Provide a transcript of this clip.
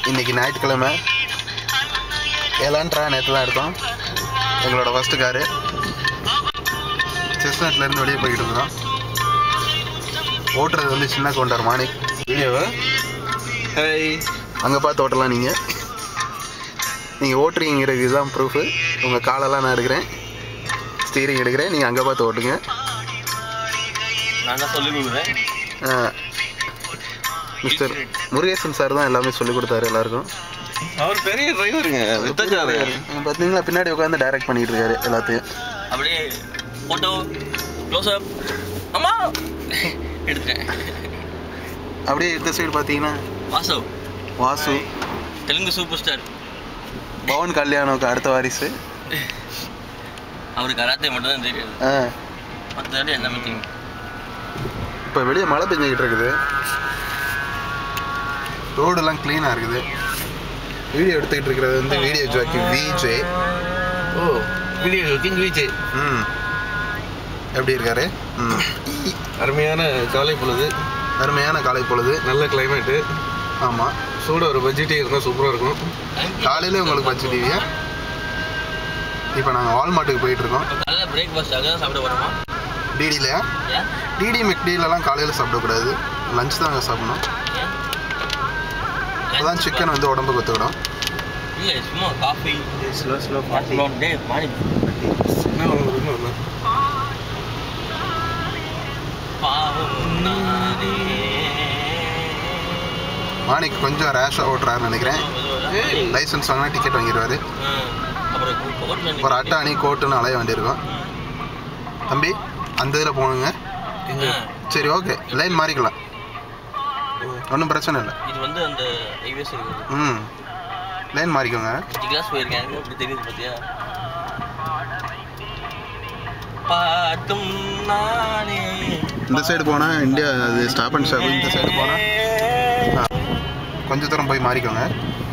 இன்னைக்கு ஞாயிற்றுக்கிழமை ஏலான்ட்ரா நேற்று தான் எடுத்தோம் எங்களோட ஃபஸ்ட்டு காரு செஸ்நட்லேருந்து வெளியே போய்கிட்டு இருந்தோம் ஓட்டுறது வந்து சின்ன கவுண்டர் மாணிக் வீடியோவா ஹாய் அங்கே பார்த்து ஓட்டலாம் நீங்கள் நீங்கள் ஓட்டுறீங்கிறது இதுதான் ப்ரூஃபு உங்கள் காலெல்லாம் நான் எடுக்கிறேன் ஸ்டீரிங் எடுக்கிறேன் நீங்கள் அங்கே பார்த்து ஓட்டுங்க நான் தான் சொல்லி கொடுக்குறேன் ஆ, மிஸ்டர் முருகேசன் சார் தான் எல்லாமே சொல்லி கொடுத்தாரு எல்லாருக்கும் அவர் பெரிய டிரைவருங்க வித்தாச்சாரு பார்த்தீங்களா பின்னாடி உட்காந்து டைரக்ட் பண்ணிட்டு இருக்காரு எல்லாத்தையும் அப்படியே ஃபோட்டோ க்ளோஸ் அப் அம்மா எடுத்தேன் அப்படியே இந்த சைடு பார்த்தீங்கன்னா வாசவ் வாசு தெலுங்கு சூப்பர் ஸ்டார் பவன் கல்யாணுக்கு அடுத்த வாரிசு அவருக்கு கராத்தே மட்டும் தான் தெரியாது ஆ மற்றபடி எல்லாமே தெரியும் இப்போ வெளியே மழை பெஞ்சிக்கிட்டு இருக்குது ரோடெல்லாம் க்ளீனாக இருக்குது வீடியோ எடுத்துக்கிட்டு இருக்கிறது வந்து வீடியோ ஜாக்கி விஜே ஓ வீடியோ கிங் விஜய் ம் எப்படி இருக்காரு ம் அருமையான காலை பொழுது அருமையான காலை பொழுது நல்ல கிளைமேட்டு ஆமாம் சூட ஒரு பட்ஜெட்டே இருந்தால் சூப்பராக இருக்கும் காலையில் உங்களுக்கு வச்சு டிவியா இப்போ நாங்கள் வால்மார்ட்டுக்கு போயிட்டுருக்கோம் காலையில் பிரேக்ஃபாஸ்ட் அங்கே தான் சாப்பிட போகிறோமா டிடிலையா ஏன் டிடி மெக்டிலலாம் காலையில் சாப்பிடக்கூடாது லஞ்ச் தாங்க சாப்பிடணும் ஏன் அப்பதான் சிக்கன் வந்து உடம்புக்கு ஒத்துக்கிடும் இல்லை சும்மா காஃபி ஸ்லோ ஸ்லோ டே மாடி என்ன ஒன்று ஒன்று பாவம் நானே மாணிக் கொஞ்சம் ரேஷாக ஓட்டுறாருன்னு நினைக்கிறேன் லைசன்ஸ் வாங்கினா டிக்கெட் வாங்கிடுவாரு ஆ, அப்புறம் கோட்ல ஒரு அட்டாணி கோட்டுன்னு அலைய வேண்டியிருக்கும் தம்பி அந்த இதில் போகணுங்க சரி ஓகே லைன் மாறிக்கலாம் ஒன்றும் பிரச்சனை இல்லை இது வந்து அந்த ஹைவேஸ் இருக்குது ம் லைன் மாறிக்கோங்க அஞ்சு கிளாஸ் போயிருக்கேன் எனக்கு அப்படி தெரியுது பார்த்தியா பார்த்தும் நானே இந்த சைடு போனால் இந்தியா அது ஸ்டாப் அண்ட் ஸ்டாப் இந்த சைடு போனால் கொஞ்சம் தூரம் போய் மாறிக்கோங்க